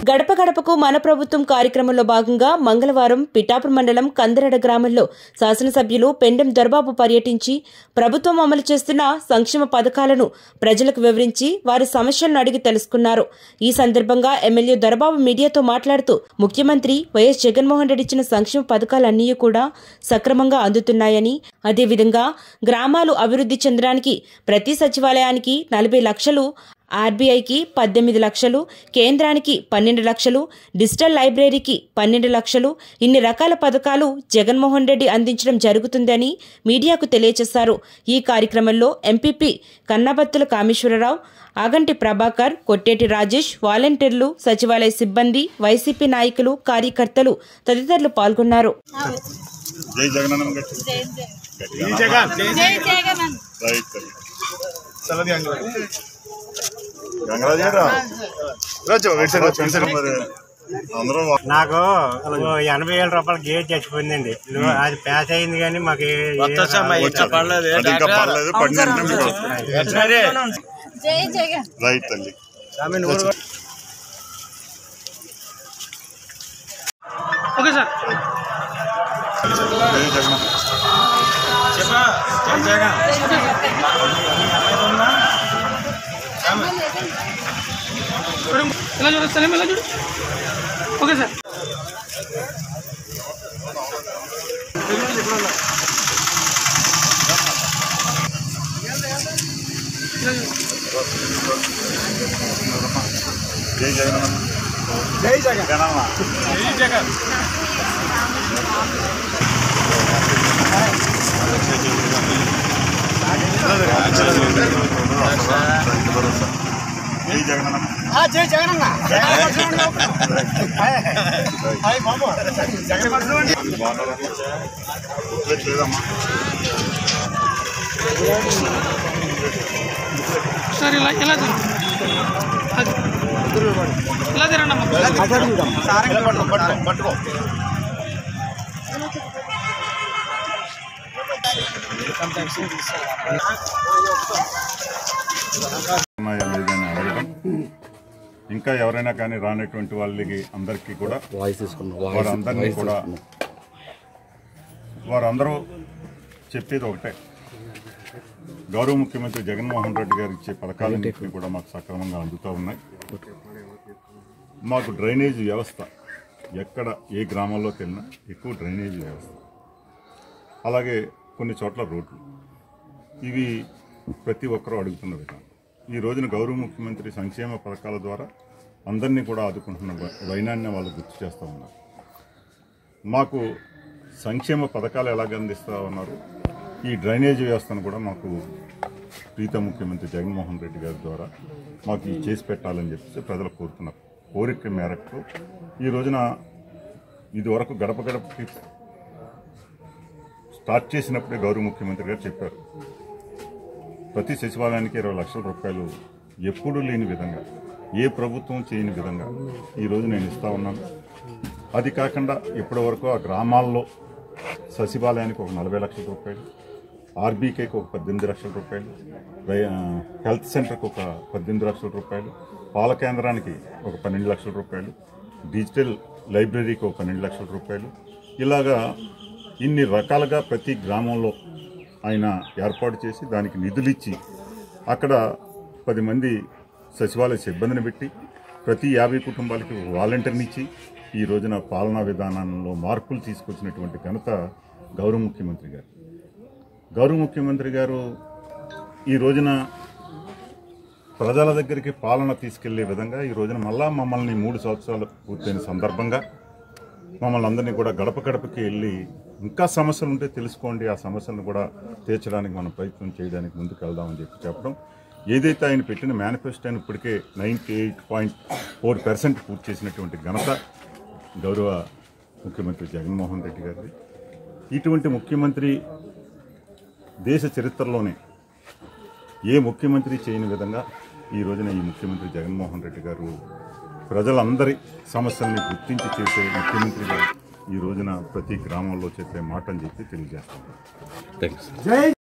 గడప గడపకు మన ప్రభుత్వం కార్యక్రమంలో భాగంగా మంగళవారం పిఠాపురం మండలం కందరడ గ్రామంలో శాసనసభ్యులు పెండెం దొరబాబు పర్యటించి ప్రభుత్వం అమలు చేస్తున్న సంక్షేమ పథకాలను ప్రజలకు వివరించి వారి సమస్యలను అడిగి తెలుసుకున్నారు ఈ సందర్భంగా ఎమ్మెల్యే దొరబాబు మీడియాతో మాట్లాడుతూ ముఖ్యమంత్రి వైఎస్ జగన్మోహన్ రెడ్డి ఇచ్చిన సంక్షేమ పథకాలన్నీ కూడా సక్రమంగా అందుతున్నాయని అదేవిధంగా గ్రామాలు అభివృద్ధి చెందడానికి ప్రతి సచివాలయానికి నలభై లక్షలు ఆర్బీఐకి పద్దెనిమిది లక్షలు కేంద్రానికి పన్నెండు లక్షలు డిజిటల్ లైబ్రరీకి పన్నెండు లక్షలు ఇన్ని రకాల పథకాలు జగన్మోహన్ రెడ్డి అందించడం జరుగుతుందని మీడియాకు తెలియజేశారు ఈ కార్యక్రమంలో ఎంపీపీ కన్నబత్తుల కామేశ్వరరావు ఆగంటి ప్రభాకర్ కొట్టేటి రాజేష్ వాలంటీర్లు సచివాలయ సిబ్బంది వైసీపీ నాయకులు కార్యకర్తలు తదితరులు పాల్గొన్నారు జై జగనన్న గట్టి జై జగన్ జై జగన్ రైట్ తల్లి చల్లది అంగ గంగరాజు గారు రాజు వెంటనే వెంటనే మరి అందరూ వా- నాకు ఓ ఎనభై వేల రూపాయలు గేట్ చచ్చిపోయిందండి నువ్వు అది పాస్ అయింది కానీ మాకు ఏ- ఏ వచ్చారు. అది ఇంకా పర్లేదు పడిన వెంటనే మీకు వస్తుంది. జై జగన్ రైట్ తల్లి ఓకే సార్ జై జగన్ మేడం, ఇలా చూడు సలీం ఇలా చూడు ఓకే సార్ జై జగనన్న జై జగన్ జగనన్న జై జగన్ జై జగనన్న జై జగన్ అన్న హాయ్ బాబు జగన్ బాగున్నారా? గుర్తులేదు లేదమ్మా సార్ ఇలా ఇలా తిరు అది. ఇలా తిరండి అమ్మ పట్టుకో పట్టుకో ఉన్నాయా లేదని అడగడం ఇంకా ఎవరైనా కానీ రానటువంటి వాళ్ళకి అందరికీ కూడా వారందరినీ కూడా వారందరూ చెప్పేది ఒకటే గౌరవ ముఖ్యమంత్రి జగన్మోహన్ రెడ్డి గారు ఇచ్చే పథకాలన్నింటినీ కూడా మాకు సక్రమంగా అందుతూ ఉన్నాయి మాకు డ్రైనేజ్ వ్యవస్థ ఎక్కడ ఏ గ్రామాల్లోకి వెళ్ళినా ఎక్కువ డ్రైనేజ్ వ్యవస్థ అలాగే కొన్ని చోట్ల రోడ్లు ఇవి ప్రతి ఒక్కరూ అడుగుతున్న విధానం ఈ రోజున గౌరవ ముఖ్యమంత్రి సంక్షేమ పథకాల ద్వారా అందరినీ కూడా ఆదుకుంటున్న వై- వైనాన్ని వాళ్ళు గుర్తు చేస్తూ ఉన్నారు మాకు సంక్షేమ పథకాలు ఎలాగ అందిస్తూ ఉన్నారు ఈ డ్రైనేజ్ వ్యవస్థను కూడా మాకు ప్రీత ముఖ్యమంత్రి జగన్మోహన్ రెడ్డి గారి ద్వారా మాకు ఇది చేసి పెట్టాలని చెప్పేసి ప్రజలు కోరుతున్నారు కోరిక మేరకు ఈ రోజున ఇదివరకు గడప గడపకి స్టార్ట్ చేసినప్పుడే గౌరవ ముఖ్యమంత్రి గారు చెప్పారు ప్రతి సచివాలయానికి ఇరవై లక్షల రూపాయలు ఎప్పుడూ లేని విధంగా ఏ ప్రభుత్వం చేయని విధంగా ఈరోజు నేను ఇస్తా ఉన్నాను అది కాకుండా ఇప్పటి వరకు ఆ గ్రామాల్లో సచివాలయానికి ఒక నలభై లక్షల రూపాయలు ఆర్బీకేకి ఒక పద్దెనిమిది లక్షల రూపాయలు రై- ఆ, హెల్త్ సెంటర్కి ఒక పద్దెనిమిది లక్షల రూపాయలు పాల కేంద్రానికి ఒక పన్నెండు లక్షల రూపాయలు డిజిటల్ లైబ్రరీకి ఒక పన్నెండు లక్షల రూపాయలు ఇలాగా ఇన్ని రకాలుగా ప్రతి గ్రామంలో ఆయన ఏర్పాటు చేసి దానికి నిధులు ఇచ్చి అక్కడ పది మంది సచివాలయ సిబ్బందిని పెట్టి ప్రతి యాభై కుటుంబాలకి ఒక వాలంటీర్ని ఇచ్చి ఈ రోజున పాలనా విధానంలో మార్పులు తీసుకొచ్చినటువంటి ఘనత గౌరవ ముఖ్యమంత్రి గారు గౌరవ ముఖ్యమంత్రి గారు ఈ రోజున ప్రజల దగ్గరికి పాలన తీసుకెళ్లే విధంగా ఈ రోజున మళ్ళా మమ్మల్ని మూడు సంవత్సరాలు పూర్తయిన సందర్భంగా మమ్మల్ని అందరినీ కూడా గడప గడపకి వెళ్ళి ఇంకా సమస్యలు ఉంటే తెలుసుకోండి ఆ సమస్యలను కూడా తీర్చడానికి మనం ప్రయత్నం చేయడానికి ముందుకు వెళ్దామని చెప్పి చెప్పడం ఏదైతే ఆయన పెట్టిన మేనిఫెస్టోని ఇప్పటికే ninety eight point four percent పూర్తి చేసినటువంటి ఘనత గౌరవ ముఖ్యమంత్రి జగన్మోహన్ రెడ్డి గారిది ఇటువంటి ముఖ్యమంత్రి దేశ చరిత్రలోనే ఏ ముఖ్యమంత్రి చేయని విధంగా ఈ రోజున ఈ ముఖ్యమంత్రి జగన్మోహన్ రెడ్డి గారు ప్రజలందరి సమస్యల్ని గుర్తించి చేసే ముఖ్యమంత్రి గారు ఈ రోజున ప్రతి గ్రామంలో చెప్పే మాట అని చెప్పి తెలియజేస్తాను